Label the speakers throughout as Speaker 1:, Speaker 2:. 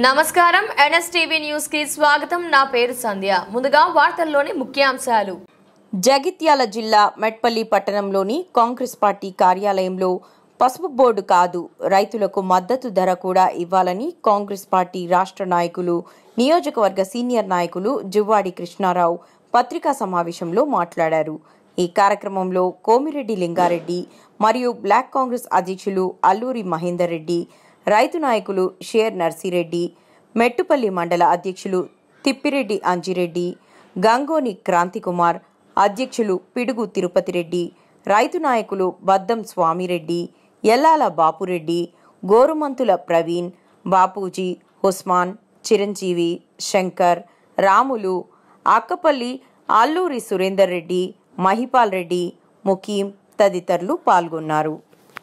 Speaker 1: నమస్కారం NSTV news కి స్వాగతం నా పేరు సంధ్య ముందుగా వార్తల్లోని ముఖ్యాంశాలు
Speaker 2: జగిత్యాల జిల్లా మెట్పల్లి పట్టణంలోని కాంగ్రెస్ పార్టీ కార్యాలయంలో పసుపు బోర్డు కాదు రైతులకు మద్దతు ధర కూడా ఇవ్వాలని కాంగ్రెస్ పార్టీ రాష్ట్ర నాయకులు నియోజకవర్గ సీనియర్ నాయకులు జువ్వాడి కృష్ణారావు పత్రికా సమావేశంలో మాట్లాడారు ఈ కార్యక్రమంలో కోమిరెడ్డి లింగారెడ్డి మరియు బ్లాక్ కాంగ్రెస్ అధ్యక్షులు అల్లూరి మహేందర్ రెడ్డి రైతు నాయకులు షేర్ నర్సిరెడ్డి మెట్టుపల్లి మండల అధ్యక్షులు తిప్పిరెడ్డి అంజిరెడ్డి గంగోని క్రాంతికుమార్ అధ్యక్షులు పిడుగు తిరుపతి రెడ్డి రైతు నాయకులు బద్దం స్వామిరెడ్డి ఎల్లాల బాపురెడ్డి గోరుమంతుల ప్రవీణ్ బాపూజీ ఉస్మాన్ చిరంజీవి శంకర్ రాములు అక్కపల్లి అల్లూరి సురేందర్ రెడ్డి మహిపాల్ రెడ్డి ముకీం తదితరులు పాల్గొన్నారు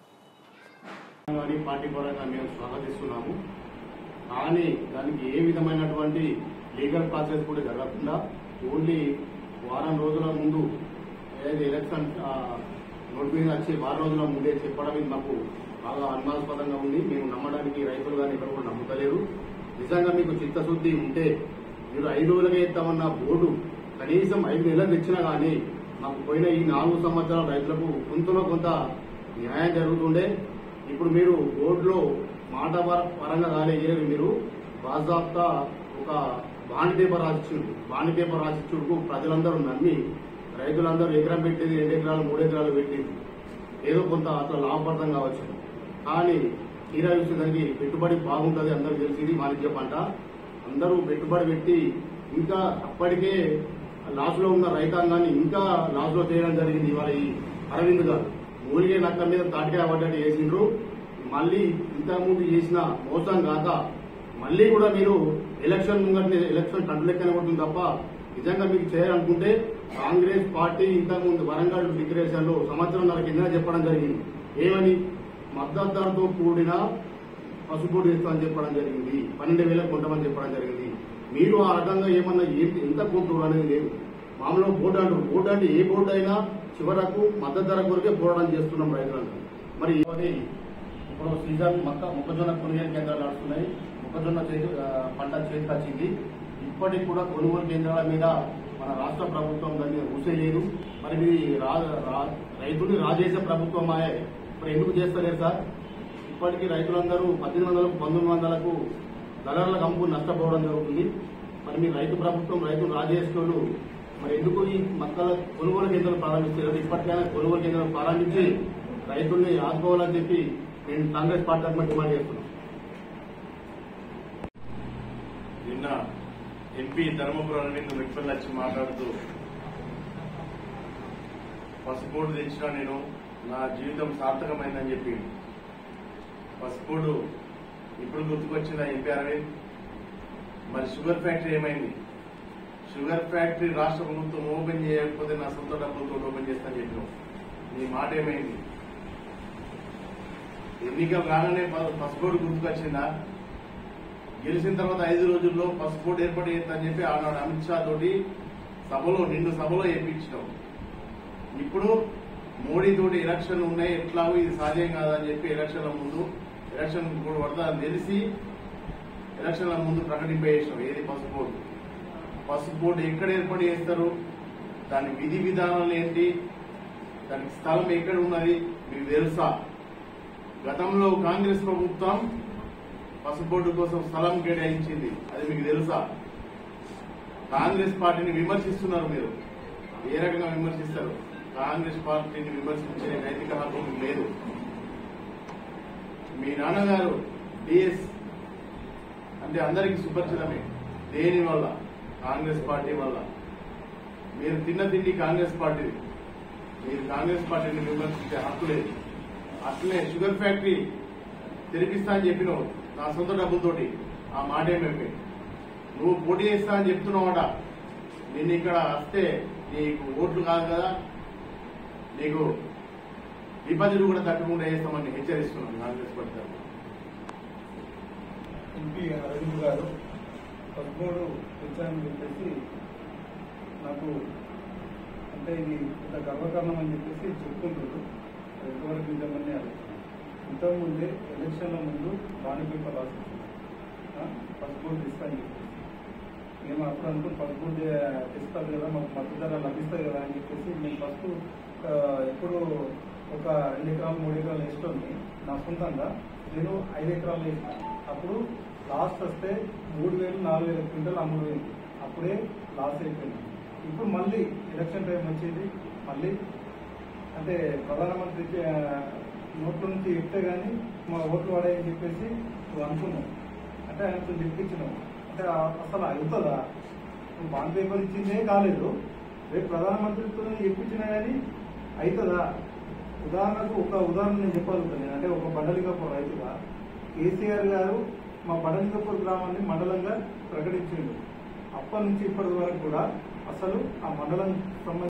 Speaker 3: కానీ పార్టీ పరంగా మేము స్వాగతిస్తున్నాము కానీ దానికి ఏ విధమైనటువంటి లీగల్ ప్రాసెస్ కూడా జరగకుండా ఓన్లీ వారం రోజుల ముందు ఏదైతే ఎలక్షన్ నోటిఫికేషన్ వచ్చి వారం రోజుల ముందే చెప్పడం ఇది మాకు బాగా అనుమానాస్పదంగా ఉంది మేము నమ్మడానికి రైతులు కానీ ఇక్కడ కూడా నమ్ముతలేరు నిజంగా మీకు చిత్తశుద్ధి ఉంటే మీరు ఐదు రోజులుగా ఇస్తామన్న బోర్డు కనీసం ఐదు నెలలు తెచ్చినా కానీ మాకు పోయిన ఈ నాలుగు సంవత్సరాల రైతులకు కొంతలో కొంత న్యాయం జరుగుతుండే ఇప్పుడు మీరు బోర్డులో మాట పర- పరంగా రాలేదు మీరు బాజాబ్తా ఒక బాండ్ పేపర్ రాసిచ్చుడు బాండ్ పేపర్ రాసిచ్చుడుకు ప్రజలందరూ నమ్మి రైతులందరూ ఎకరం పెట్టేది రెండు ఎకరాలు మూడు ఎకరాలు పెట్టింది ఏదో కొంత అట్లా లాభపడతాం కావచ్చు కానీ తీరా చూస్తే దానికి పెట్టుబడి బాగుంటుంది అందరికి తెలిసింది వాణిజ్య పంట అందరూ పెట్టుబడి పెట్టి ఇంకా అప్పటికే లాస్ లో ఉన్న రైతాంగాన్ని ఇంకా లాస్ లో చేయడం జరిగింది ఇవాళ ఈ అరవింద్ గారు మూలిగే నక్క మీద తాటికాయ పడ్డట్టు చేసిండ్రు మళ్ళీ ఇంతకుముందు చేసిన మోసం కాక మళ్ళీ కూడా మీరు ఎలక్షన్ ముంగట్నే ఎలక్షన్ కంటు లెక్కనే కొడుతుంది తప్ప నిజంగా మీకు చేయాలనుకుంటే కాంగ్రెస్ పార్టీ ఇంతకుముందు వరంగల్ డిక్లరేషన్ లో సంవత్సరంన్నర కింద చెప్పడం జరిగింది ఏమని మద్దతు ధరతో కూడిన పసుపు ఇస్తామని చెప్పడం జరిగింది పన్నెండు వేలకు కొంటామని చెప్పడం జరిగింది మీరు ఆ రకంగా ఏమన్నా ఏంటి ఎంత కొంటారు అనేది లేదు మామూలుగా బోర్డు అంటారు బోర్డు అంటే ఏ బోర్డు అయినా చివరకు మద్దతు ధర కొరకే పోరాటం చేస్తున్నాం రైతులంతా మరి ఇవన్నీ ఇప్పుడు సీజన్ మొక్క మొక్కజొన్న కొనుగోలు కేంద్రాలు నడుస్తున్నాయి మొక్కజొన్న చేతి ఆ, పంట చేతికి వచ్చింది ఇప్పటికి కూడా కొనుగోలు కేంద్రాల మీద మన రాష్ట్ర ప్రభుత్వం దాని మీద ఊసేయలేదు మరి ఇది రా- రా- రైతుని రాజేసే ప్రభుత్వం ఆయే మరి ఎందుకు చేస్తలేరు సార్ ఇప్పటికీ రైతులందరూ పద్దెనిమిది వందలకు పంతొమ్మిది వందలకు ధరలకు అమ్ము నష్టపోవడం జరుగుతుంది మరి మీ రైతు ప్రభుత్వం రైతులు రాజేసుకోలు మరి ఎందుకు ఈ మొక్కల కొనుగోలు కేంద్రాలు ప్రారంభించారు ఇప్పటికైనా కొనుగోలు కేంద్రాలు ప్రారంభించి రైతుల్ని ఆదుకోవాలని చెప్పి నేను కాంగ్రెస్ పార్టీ తరఫున డిమాండ్ చేస్తున్నాను
Speaker 4: నిన్న ఎంపీ ధర్మపురం అరవింద్ మెట్పల్లి వచ్చి మాట్లాడుతూ పసుపోటు తెచ్చినా నేను నా జీవితం సార్థకమైందని చెప్పి పసుపోటు ఇప్పుడు గుర్తుకొచ్చిన ఎంపీ అరవింద్ మరి షుగర్ ఫ్యాక్టరీ ఏమైంది షుగర్ ఫ్యాక్టరీ రాష్ట్ర ప్రభుత్వం ఓపెన్ చేయకపోతే నా సొంత డబ్బులతో ఓపెన్ చేస్తానని చెప్పినాం నీ మాట ఏమైంది ఎన్నికలు రాగానే ప- పసుపోటు గుర్తుకొచ్చిందా గెలిచిన తర్వాత ఐదు రోజుల్లో పసుపోటు ఏర్పాటు చేస్తానని చెప్పి ఆనాడు అమిత్ షా తోటి సభలో నిండు సభలో ఏపించినాం ఇప్పుడు మోడీ తోటి ఎలక్షన్ ఉన్నాయి ఎట్లాగో ఇది సాధ్యం కాదని చెప్పి ఎలక్షన్ల ముందు ఎలక్షన్ కూడా పడతాదని తెలిసి ఎలక్షన్ల ముందు ప్రకటింపేసాం ఏది పసుపోటు పసుపోటు ఎక్కడ ఏర్పాటు చేస్తారు దాని విధి విధానాలు ఏంటి దానికి స్థలం ఎక్కడ ఉన్నది మీకు తెలుసా గతంలో కాంగ్రెస్ ప్రభుత్వం పసుపోటు కోసం స్థలం కేటాయించింది అది మీకు తెలుసా కాంగ్రెస్ పార్టీని విమర్శిస్తున్నారు మీరు ఏ రకంగా విమర్శిస్తారు కాంగ్రెస్ పార్టీని విమర్శించే నైతిక హక్కు మీకు లేదు మీ నాన్నగారు డిఎస్ అంటే అందరికీ సుపరిచితమే దేని వల్ల కాంగ్రెస్ పార్టీ వల్ల మీరు తిన్న తిండి కాంగ్రెస్ పార్టీది మీరు కాంగ్రెస్ పార్టీని విమర్శించే హక్కు లేదు అట్లనే షుగర్ ఫ్యాక్టరీ తెరిపిస్తా అని చెప్పినావు నా సొంత డబ్బులతోటి ఆ మాట ఏమేమి నువ్వు పోటీ చేస్తా అని చెప్తున్నావాట నిన్ను ఇక్కడ వస్తే నీకు ఓట్లు కాదు కదా నీకు డిపాజిట్ కూడా తగ్గకుండా చేస్తామని హెచ్చరిస్తున్నాను కాంగ్రెస్ పార్టీ తరఫున.
Speaker 5: ఎంపీ అరవింద్ గారు పదమూడు తెచ్చారని చెప్పేసి నాకు అంటే ఇది ఇంత గర్వకారణం అని చెప్పేసి చెప్తుంటారు అది ఎంతవరకు నిజమని అడుగుతున్నాను ఇంతకుముందే ఎలక్షన్ల ముందు బాణి పేపర్ రాసి ఆ, పసుపు బోర్డు ఇస్తా అని చెప్పేసి మేము అప్పుడు అనుకుని పసుపు బోర్డు ఇస్తారు కదా మాకు మద్దతు ధర లభిస్తుంది కదా అని చెప్పేసి మేము ఫస్ట్ ఇప్పుడు ఒక రెండు ఎకరాలు మూడు ఎకరాలు వేసుకొని నా సొంతంగా నేను ఐదు ఎకరాలు వేసిన అప్పుడు లాస్ట్ వస్తే మూడు వేలు నాలుగు వేల క్వింటల్ అమ్ముడు పోయింది అప్పుడే లాస్ అయిపోయింది ఇప్పుడు మళ్ళీ ఎలక్షన్ టైం వచ్చింది మళ్ళీ అంటే ప్రధానమంత్రి ఆ, నోట్ల నుంచి చెప్తే గానీ మా ఓట్లు పడాయని చెప్పేసి నువ్వు అనుకున్నావు అంటే ఆయనతో చెప్పించినావు అంటే ఆ- అసలు అవుతుందా నువ్వు బాండ్ పేపర్ ఇచ్చిందే కాలేదు రేపు ప్రధానమంత్రితో చెప్పించినా కానీ అవుతుందా ఉదాహరణకు ఒక ఉదాహరణ నేను చెప్పగలుగుతాను నేను అంటే ఒక బండలికాపూర్ రైతుగా కేసీఆర్ గారు మా బండలికాపూర్ గ్రామాన్ని మండలంగా ప్రకటించిండు అప్పటి నుంచి ఇప్పటి వరకు కూడా అసలు ఆ మండలం సంబంధించి